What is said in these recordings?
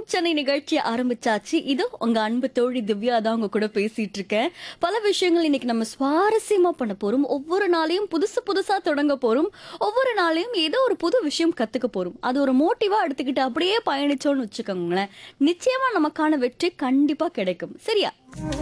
சென்னை நிகழ்ச்சி ஆரம்பிச்சாச்சு இது உங்க அன்பு தோழி திவ்யா தான் உங்க கூட பேசிட்டு இருக்கேன் பல விஷயங்கள் இன்னைக்கு நம்ம சுவாரஸ்யமா பண்ண போறோம் ஒவ்வொரு நாளையும் புதுசு புதுசா தொடங்க போறோம் ஒவ்வொரு நாளையும் ஏதோ ஒரு புது விஷயம் கத்துக்க போறோம் அது ஒரு மோட்டிவா எடுத்துக்கிட்டு அப்படியே பயணிச்சோம்னு வச்சுக்கோங்களேன் நிச்சயமா நமக்கான வெற்றி கண்டிப்பா கிடைக்கும் சரியா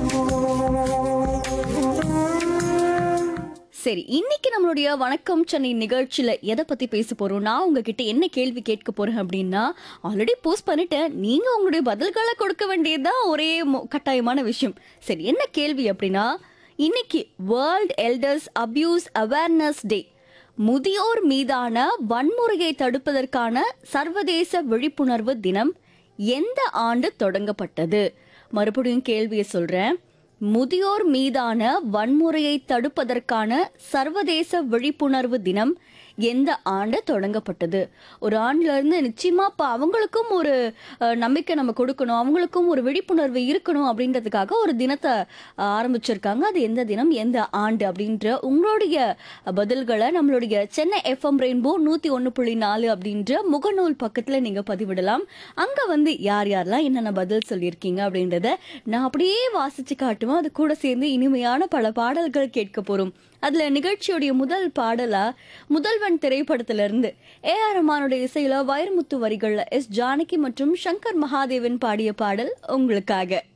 சரி இன்னைக்கு நம்மளுடைய வணக்கம் சென்னை நிகழ்ச்சியில எதை பத்தி பேச போறோம் நான் உங்ககிட்ட என்ன கேள்வி கேட்க போறேன் அப்படின்னா ஆல்ரெடி போஸ்ட் பண்ணிட்டேன் நீங்க உங்களுடைய பதில்களை கொடுக்க வேண்டியதுதான் ஒரே மொ- கட்டாயமான விஷயம் சரி என்ன கேள்வி அப்படின்னா இன்னைக்கு world elders abuse awareness day முதியோர் மீதான வன்முறையை தடுப்பதற்கான சர்வதேச விழிப்புணர்வு தினம் எந்த ஆண்டு தொடங்கப்பட்டது மறுபடியும் கேள்வியை சொல்றேன் முதியோர் மீதான வன்முறையை தடுப்பதற்கான சர்வதேச விழிப்புணர்வு தினம் எந்த ஆண்டு தொடங்கப்பட்டது ஒரு ஆண்டுல இருந்து நிச்சயமா இப்ப அவங்களுக்கும் ஒரு அஹ், நம்பிக்கை நம்ம கொடுக்கணும் அவங்களுக்கும் ஒரு விழிப்புணர்வு இருக்கணும் அப்படின்றதுக்காக ஒரு தினத்தை அஹ், ஆரம்பிச்சிருக்காங்க அது எந்த தினம் எந்த ஆண்டு அப்படின்ற உங்களுடைய பதில்களை நம்மளுடைய சென்னை எஃப்எம் ரெயின்போ நூத்தி ஒன்னு புள்ளி நாலு அப்படின்ற முகநூல் பக்கத்துல நீங்க பதிவிடலாம் அங்க வந்து யார் யாரெல்லாம் என்னென்ன பதில் சொல்லியிருக்கீங்க அப்படின்றத நான் அப்படியே வாசிச்சு காட்டுவேன் அது கூட சேர்ந்து இனிமையான பல பாடல்கள் கேட்க போறோம் அதுல நிகழ்ச்சியுடைய முதல் பாடலா முதல்வன் திரைப்படத்துல இருந்து ஏ ஆர் ரஹ்மானுடைய இசையில வைரமுத்து வரிகள்ல எஸ் ஜானகி மற்றும் சங்கர் மகாதேவன் பாடிய பாடல் உங்களுக்காக